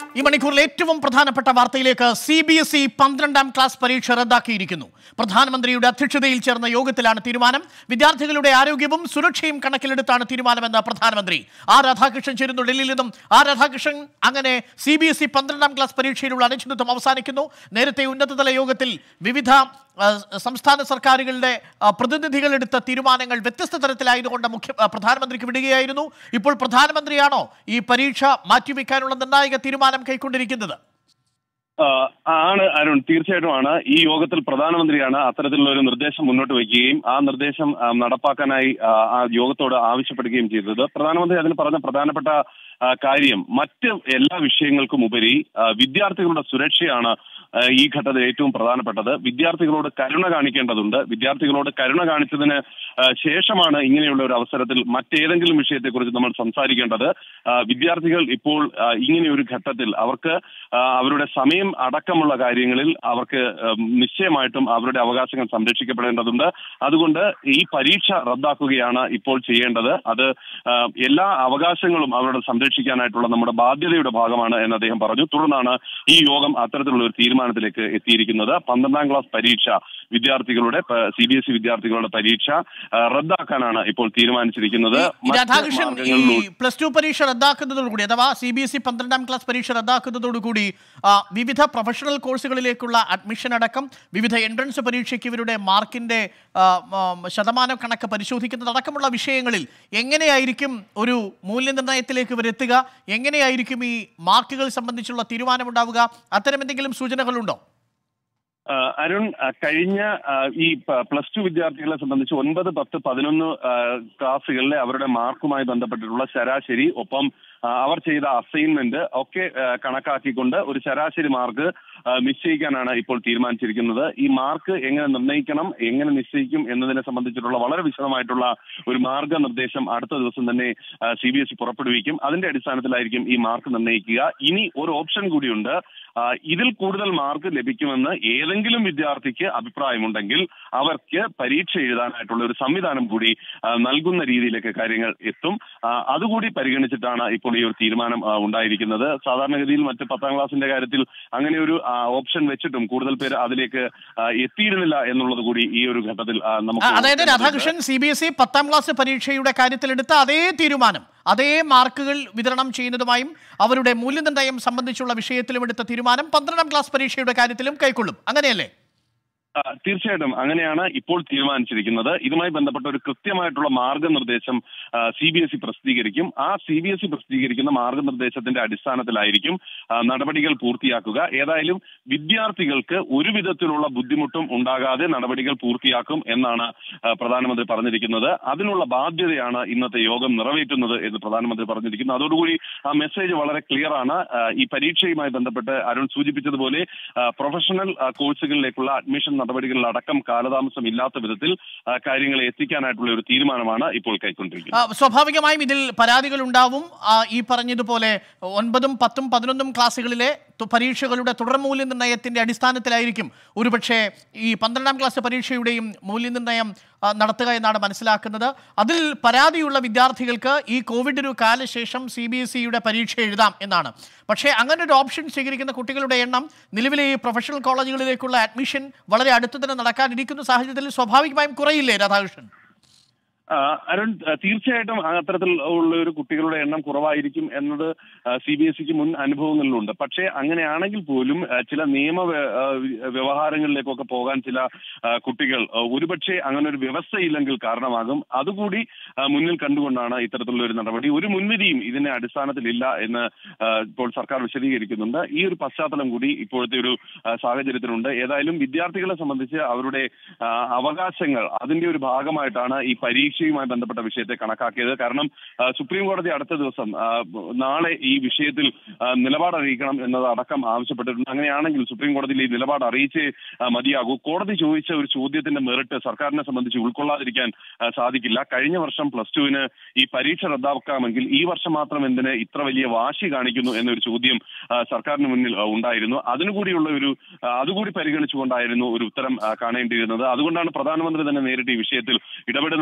ഈ മണിക്കൂറിൽ ഏറ്റവും പ്രധാനപ്പെട്ട വാർത്തയിലേക്ക് സി ബി എസ് ഇ പന്ത്രണ്ടാം ക്ലാസ് പരീക്ഷ റദ്ദാക്കിയിരിക്കുന്നു പ്രധാനമന്ത്രിയുടെ അധ്യക്ഷതയിൽ ചേർന്ന യോഗത്തിലാണ് തീരുമാനം വിദ്യാർത്ഥികളുടെ ആരോഗ്യവും സുരക്ഷയും കണക്കിലെടുത്താണ് തീരുമാനമെന്ന് പ്രധാനമന്ത്രി ആർ രാധാകൃഷ്ണൻ ചേരുന്നു ഡൽഹിയിൽ നിന്നും ആർ രാധാകൃഷ്ണൻ അങ്ങനെ സി ബി എസ് ഇ പന്ത്രണ്ടാം ക്ലാസ് പരീക്ഷയിലുള്ള അനിശ്ചിതത്വം അവസാനിക്കുന്നു നേരത്തെ ഉന്നതതല യോഗത്തിൽ വിവിധ ആ, സംസ്ഥാന സർക്കാരുകളുടെ ആ, പ്രതിനിധികൾ എടുത്ത തീരുമാനങ്ങൾ വ്യത്യസ്ത തരത്തിലായതുകൊണ്ട് മുഖ്യ ആ, പ്രധാനമന്ത്രിക്ക് വിടുകയായിരുന്നു ഇപ്പോൾ പ്രധാനമന്ത്രിയാണോ ഈ പരീക്ഷ മാറ്റിവെക്കാനുള്ള നിർണായക തീരുമാനം കൈക്കൊണ്ടിരിക്കുന്നത് ആ, ആണ് അരുൺ തീർച്ചയായിട്ടും ആണ് ഈ യോഗത്തിൽ പ്രധാനമന്ത്രിയാണ് അത്തരത്തിലുള്ള ഒരു നിർദ്ദേശം മുന്നോട്ട് വയ്ക്കുകയും ആ നിർദ്ദേശം ആ, നടപ്പാക്കാനായി ആ, ആ യോഗത്തോട് ആവശ്യപ്പെടുകയും ചെയ്തത് പ്രധാനമന്ത്രി അതിന് പറഞ്ഞ പ്രധാനപ്പെട്ട ആ, കാര്യം മറ്റ് എല്ലാ വിഷയങ്ങൾക്കും ഉപരി ആ, വിദ്യാർത്ഥികളുടെ സുരക്ഷയാണ് ആ, ഈ ഘട്ടത്തിൽ ഏറ്റവും പ്രധാനപ്പെട്ടത് വിദ്യാർത്ഥികളോട് കരുണ കാണിക്കേണ്ടതുണ്ട് വിദ്യാർത്ഥികളോട് കരുണ കാണിച്ചതിന് ആ, ശേഷമാണ് ഇങ്ങനെയുള്ള ഒരു അവസരത്തിൽ മറ്റേതെങ്കിലും വിഷയത്തെക്കുറിച്ച് നമ്മൾ സംസാരിക്കേണ്ടത് ആ, വിദ്യാർത്ഥികൾ ഇപ്പോൾ ആ, ഇങ്ങനെ ഒരു ഘട്ടത്തിൽ അവർക്ക് ആ, അവരുടെ സമയം അടക്കമുള്ള കാര്യങ്ങളിൽ അവർക്ക് ഉം, നിശ്ചയമായിട്ടും അവരുടെ അവകാശങ്ങൾ സംരക്ഷിക്കപ്പെടേണ്ടതുണ്ട് അതുകൊണ്ട് ഈ പരീക്ഷ റദ്ദാക്കുകയാണ് ഇപ്പോൾ ചെയ്യേണ്ടത് അത് ആ, എല്ലാ അവകാശങ്ങളും അവരുടെ സംരക്ഷിക്കാനായിട്ടുള്ള നമ്മുടെ ബാധ്യതയുടെ ഭാഗമാണ് എന്ന് അദ്ദേഹം പറഞ്ഞു തുടർന്നാണ് ഈ യോഗം അത്തരത്തിലുള്ള ഒരു തീരുമാനത്തിലേക്ക് എത്തിയിരിക്കുന്നത് പന്ത്രണ്ടാം ക്ലാസ് പരീക്ഷ വിദ്യാർത്ഥികളുടെ സി ബി എസ് ഇ വിദ്യാർത്ഥികളുടെ പരീക്ഷ ആ, റദ്ദാക്കാനാണ് ഇപ്പോൾ തീരുമാനിച്ചിരിക്കുന്നത് ഈ മറ്റ് രാധാകൃഷ്ണൻ ഈ മാർഗ്ഗങ്ങളിലൂടെ പ്ലസ് ടു പരീക്ഷ റദ്ദാക്കുന്നതോടുകൂടി അഥവാ സി ബി എസ് ഇ പന്ത്രണ്ടാം ക്ലാസ് പരീക്ഷ റദ്ദാക്കുന്നതോടുകൂടി ആ, വിവിധ പ്രൊഫഷണൽ കോഴ്സുകളിലേക്കുള്ള അഡ്മിഷൻ അടക്കം വിവിധ എൻട്രൻസ് പരീക്ഷയ്ക്ക് ഇവരുടെ മാർക്കിന്റെ ആ, ആ, ശതമാനം കണക്ക് പരിശോധിക്കുന്നതടക്കമുള്ള വിഷയങ്ങളിൽ എങ്ങനെയായിരിക്കും ഒരു മൂല്യനിർണ്ണയത്തിലേക്ക് ഇവരെത്തുക എങ്ങനെയായിരിക്കും ഈ മാർക്കുകൾ സംബന്ധിച്ചുള്ള തീരുമാനമുണ്ടാവുക അത്തരം എന്തെങ്കിലും സൂചനകളുണ്ടോ ആ, അരുൺ ആ, കഴിഞ്ഞ ആ, ഈ പ- പ്ലസ് ടു വിദ്യാർത്ഥികളെ സംബന്ധിച്ച് ഒൻപത് പത്ത് പതിനൊന്ന് ആ, ക്ലാസ്സുകളിലെ അവരുടെ മാർക്കുമായി ബന്ധപ്പെട്ടിട്ടുള്ള ശരാശരി ഒപ്പം ആ, അവർ ചെയ്ത അസൈൻമെന്റ് ഒക്കെ ആ, കണക്കാക്കിക്കൊണ്ട് ഒരു ശരാശരി മാർക്ക് ആ, നിശ്ചയിക്കാനാണ് ഇപ്പോൾ തീരുമാനിച്ചിരിക്കുന്നത് ഈ മാർക്ക് എങ്ങനെ നിർണ്ണയിക്കണം എങ്ങനെ നിശ്ചയിക്കും എന്നതിനെ സംബന്ധിച്ചിട്ടുള്ള വളരെ വിശദമായിട്ടുള്ള ഒരു മാർഗനിർദ്ദേശം അടുത്ത ദിവസം തന്നെ സി ബി എസ് ഇ പുറപ്പെടുവിക്കും അതിന്റെ അടിസ്ഥാനത്തിലായിരിക്കും ഈ മാർക്ക് നിർണ്ണയിക്കുക ഇനി ഒരു ഓപ്ഷൻ കൂടിയുണ്ട് ആ, ഇതിൽ കൂടുതൽ മാർക്ക് ലഭിക്കുമെന്ന് ഏതെങ്കിലും വിദ്യാർത്ഥിക്ക് അഭിപ്രായമുണ്ടെങ്കിൽ അവർക്ക് പരീക്ഷ എഴുതാനായിട്ടുള്ള ഒരു സംവിധാനം കൂടി ആ, നൽകുന്ന രീതിയിലേക്ക് കാര്യങ്ങൾ എത്തും ആ, അതുകൂടി പരിഗണിച്ചിട്ടാണ് ഇപ്പോൾ ഈ ഒരു തീരുമാനം ആ, ഉണ്ടായിരിക്കുന്നത് സാധാരണഗതിയിൽ മറ്റ് പത്താം ക്ലാസിന്റെ കാര്യത്തിൽ അങ്ങനെ ഒരു ആ, ഓപ്ഷൻ വെച്ചിട്ടും കൂടുതൽ പേര് അതിലേക്ക് ആ, എത്തിയിരുന്നില്ല എന്നുള്ളത് കൂടി ഈ ഒരു ഘട്ടത്തിൽ ആ, ആ, നമുക്ക് അതായത് ഓർക്കേണ്ടതുണ്ട്. Radhakrishnan C B S E പത്താം ക്ലാസ് പരീക്ഷയുടെ കാര്യത്തിലെടുത്ത അതേ തീരുമാനം അതേ മാർക്കുകൾ വിതരണം ചെയ്യുന്നതുമായും അവരുടെ മൂല്യനിർണ്ണയം സംബന്ധിച്ചുള്ള വിഷയത്തിലും എടുത്ത തീരുമാനം പന്ത്രണ്ടാം ക്ലാസ് പരീക്ഷയുടെ കാര്യത്തിലും കൈക്കൊള്ളും അങ്ങനെയല്ലേ ആ, തീർച്ചയായിട്ടും അങ്ങനെയാണ് ഇപ്പോൾ തീരുമാനിച്ചിരിക്കുന്നത് ഇതുമായി ബന്ധപ്പെട്ട ഒരു കൃത്യമായിട്ടുള്ള മാർഗനിർദ്ദേശം സി ബി എസ് ഇ പ്രസിദ്ധീകരിക്കും ആ സി ബി എസ് ഇ പ്രസിദ്ധീകരിക്കുന്ന മാർഗനിർദ്ദേശത്തിന്റെ അടിസ്ഥാനത്തിലായിരിക്കും ആ, നടപടികൾ പൂർത്തിയാക്കുക ഏതായാലും വിദ്യാർത്ഥികൾക്ക് ഒരു വിധത്തിലുള്ള ബുദ്ധിമുട്ടും ഉണ്ടാകാതെ നടപടികൾ പൂർത്തിയാക്കും എന്നാണ് ആ, പ്രധാനമന്ത്രി പറഞ്ഞിരിക്കുന്നത് അതിനുള്ള ബാധ്യതയാണ് ഇന്നത്തെ യോഗം നിറവേറ്റുന്നത് എന്ന് പ്രധാനമന്ത്രി പറഞ്ഞിരിക്കുന്നു അതോടുകൂടി ആ മെസ്സേജ് വളരെ ക്ലിയർ ആണ് ആ, ഈ പരീക്ഷയുമായി ബന്ധപ്പെട്ട് അരുൺ സൂചിപ്പിച്ചതുപോലെ ആ, പ്രൊഫഷണൽ ആ, കോഴ്സുകളിലേക്കുള്ള അഡ്മിഷൻ നടപടികളിൽ അടക്കം കാലതാമസം ഇല്ലാത്ത വിധത്തിൽ ആ, കാര്യങ്ങളെ എത്തിക്കാനായിട്ടുള്ള ഒരു തീരുമാനമാണ് ഇപ്പോൾ കൈക്കൊണ്ടിരിക്കുന്നത് ആ, സ്വാഭാവികമായും ഇതിൽ പരാതികൾ ഉണ്ടാവും ആ, ഈ പറഞ്ഞതുപോലെ ഒൻപതും പത്തും പതിനൊന്നും ക്ലാസ്സുകളിലെ തു- പരീക്ഷകളുടെ തുടർ മൂല്യനിർണ്ണയത്തിന്റെ അടിസ്ഥാനത്തിലായിരിക്കും ഒരുപക്ഷെ ഈ പന്ത്രണ്ടാം ക്ലാസ് പരീക്ഷയുടെയും മൂല്യനിർണ്ണയം ആ, നടത്തുക എന്നാണ് മനസ്സിലാക്കുന്നത് അതിൽ പരാതിയുള്ള വിദ്യാർത്ഥികൾക്ക് ഈ കോവിഡ് ഒരു കാലശേഷം സി ബി എസ് ഇയുടെ പരീക്ഷ എഴുതാം എന്നാണ് പക്ഷേ അങ്ങനെ ഒരു ഓപ്ഷൻ സ്വീകരിക്കുന്ന കുട്ടികളുടെ എണ്ണം നിലവിലെ ഈ പ്രൊഫഷണൽ കോളേജുകളിലേക്കുള്ള അഡ്മിഷൻ വളരെ അടുത്ത് തന്നെ നടക്കാനിരിക്കുന്ന സാഹചര്യത്തിൽ സ്വാഭാവികമായും കുറയില്ലേ രാധാകൃഷ്ണൻ ആ, അരുൺ ആ, തീർച്ചയായിട്ടും അത്തരത്തിൽ ഉള്ള ഒരു കുട്ടികളുടെ എണ്ണം കുറവായിരിക്കും എന്നത് സി ബി എസ് ഇക്ക് മുൻ അനുഭവങ്ങളിലുണ്ട് പക്ഷേ അങ്ങനെയാണെങ്കിൽ പോലും ആ, ചില നിയമ വ്യ- ആ, വ്യവഹാരങ്ങളിലേക്കൊക്കെ പോകാൻ ചില ആ, കുട്ടികൾ ആ, ഒരുപക്ഷെ അങ്ങനെ ഒരു വ്യവസ്ഥയില്ലെങ്കിൽ കാരണമാകും അതുകൂടി ആ, മുന്നിൽ കണ്ടുകൊണ്ടാണ് ഇത്തരത്തിലുള്ള ഒരു നടപടി ഒരു മുൻവിധിയും ഇതിന്റെ അടിസ്ഥാനത്തിലില്ല എന്ന് ആ, ഇപ്പോൾ സർക്കാർ വിശദീകരിക്കുന്നുണ്ട് ഈ ഒരു പശ്ചാത്തലം കൂടി ഇപ്പോഴത്തെ ഒരു ആ, സാഹചര്യത്തിലുണ്ട് ഏതായാലും വിദ്യാർത്ഥികളെ സംബന്ധിച്ച് അവരുടെ ആ, അവകാശങ്ങൾ അതിന്റെ ഒരു ഭാഗമായിട്ടാണ് ഈ പരീക്ഷയുമായി ബന്ധപ്പെട്ട വിഷയത്തെ കണക്കാക്കിയത് കാരണം ആ, സുപ്രീം കോടതി അടുത്ത ദിവസം ആ, നാളെ ഈ വിഷയത്തിൽ ആ, നിലപാട് അറിയിക്കണം എന്നത് അടക്കം ആവശ്യപ്പെട്ടിട്ടുണ്ട് അങ്ങനെയാണെങ്കിൽ സുപ്രീം കോടതിയിൽ ഈ നിലപാട് അറിയിച്ചേ ആ, മതിയാകൂ കോടതി ചോദിച്ച ഒരു ചോദ്യത്തിന്റെ മെറിറ്റ് സർക്കാരിനെ സംബന്ധിച്ച് ഉൾക്കൊള്ളാതിരിക്കാൻ ആ, സാധിക്കില്ല കഴിഞ്ഞ വർഷം പ്ലസ് ടുവിന് ഈ പരീക്ഷ റദ്ദാക്കാമെങ്കിൽ ഈ വർഷം മാത്രം എന്തിന് ഇത്ര വലിയ വാശി കാണിക്കുന്നു എന്നൊരു ചോദ്യം ആ, സർക്കാരിന് മുന്നിൽ ആ, ഉണ്ടായിരുന്നു അതിനുകൂടിയുള്ള ഒരു ആ, അതുകൂടി പരിഗണിച്ചുകൊണ്ടായിരുന്നു ഒരു ഉത്തരം ആ, കാണേണ്ടിയിരുന്നത് അതുകൊണ്ടാണ് പ്രധാനമന്ത്രി തന്നെ നേരിട്ട് ഈ വിഷയത്തിൽ ഇടപെടുന്ന അവസ്ഥയിലേക്ക്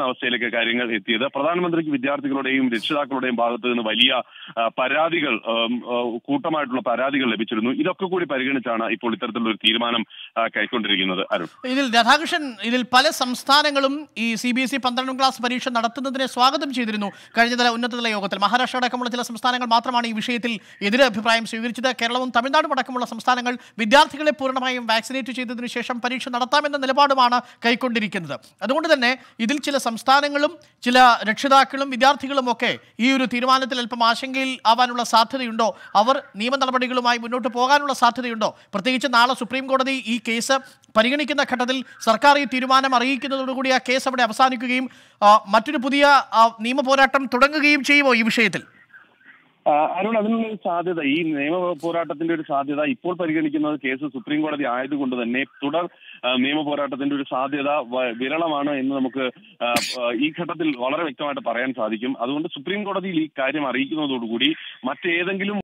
ഘട്ടത്തിലേക്ക് കാര്യങ്ങൾ എത്തിയത് പ്രധാനമന്ത്രിക്ക് വിദ്യാർത്ഥികളുടെയും രക്ഷിതാക്കളുടെയും ഭാഗത്ത് നിന്ന് വലിയ ആ, പരാതികൾ ഉം, ആ, കൂട്ടമായിട്ടുള്ള പരാതികൾ ലഭിച്ചിരുന്നു ഇതൊക്കെ കൂടി പരിഗണിച്ചാണ് ഇപ്പോൾ ഇത്തരത്തിലുള്ള ഒരു തീരുമാനം ആ, കൈക്കൊണ്ടിരിക്കുന്നത് അരുൺ ഇതിൽ രാധാകൃഷ്ണൻ ഇതിൽ പല സംസ്ഥാനങ്ങളും ഈ സി ബി എസ് ഇ പന്ത്രണ്ടാം ക്ലാസ് പരീക്ഷ നടത്തുന്നതിനെ സ്വാഗതം ചെയ്തിരുന്നു കഴിഞ്ഞതല ഉന്നതതല യോഗത്തിൽ മഹാരാഷ്ട്ര അടക്കമുള്ള ചില സംസ്ഥാനങ്ങൾ മാത്രമാണ് ഈ വിഷയത്തിൽ എതിരെ അഭിപ്രായം സ്വീകരിച്ചത് കേരളവും തമിഴ്നാടും അടക്കമുള്ള സംസ്ഥാനങ്ങൾ വിദ്യാർത്ഥികളെ പൂർണ്ണമായും വാക്സിനേറ്റ് ചെയ്തതിനു ശേഷം പരീക്ഷ നടത്താമെന്ന നിലപാടുമാണ് കൈക്കൊണ്ടിരിക്കുന്നത് അതുകൊണ്ട് തന്നെ ഇതിൽ ചില സംസ്ഥാനങ്ങളും ചില രക്ഷിതാക്കളും വിദ്യാർത്ഥികളും ഒക്കെ ഈ ഒരു തീരുമാനത്തിൽ അല്പം ആശങ്കയിൽ ആവാനുള്ള സാധ്യതയുണ്ടോ അവർ നിയമ നടപടികളുമായി മുന്നോട്ട് പോകാനുള്ള സാധ്യതയുണ്ടോ പ്രത്യേകിച്ച് നാളെ സുപ്രീം കോടതി ഈ കേസ് പരിഗണിക്കുന്ന ഘട്ടത്തിൽ സർക്കാർ ഈ തീരുമാനം അറിയിക്കുന്നതോടുകൂടി ആ കേസ് അവിടെ അവസാനിക്കുകയും ആ, മറ്റൊരു പുതിയ ആ, നിയമ പോരാട്ടം തുടങ്ങുകയും ചെയ്യുമോ ഈ വിഷയത്തിൽ ആ, അരുൺ അതിനുള്ള ഒരു സാധ്യത ഈ നിയമ പോരാട്ടത്തിന്റെ ഒരു സാധ്യത ഇപ്പോൾ പരിഗണിക്കുന്നത് കേസ് സുപ്രീം കോടതി ആയതുകൊണ്ട് തന്നെ തുടർ ആ, നിയമ പോരാട്ടത്തിന്റെ ഒരു സാധ്യത വ- വിരളമാണ് എന്ന് നമുക്ക് ആ, ആ, ഈ ഘട്ടത്തിൽ വളരെ വ്യക്തമായിട്ട് പറയാൻ സാധിക്കും അതുകൊണ്ട് സുപ്രീം കോടതിയിൽ ഈ കാര്യം അറിയിക്കുന്നതോടുകൂടി മറ്റേതെങ്കിലും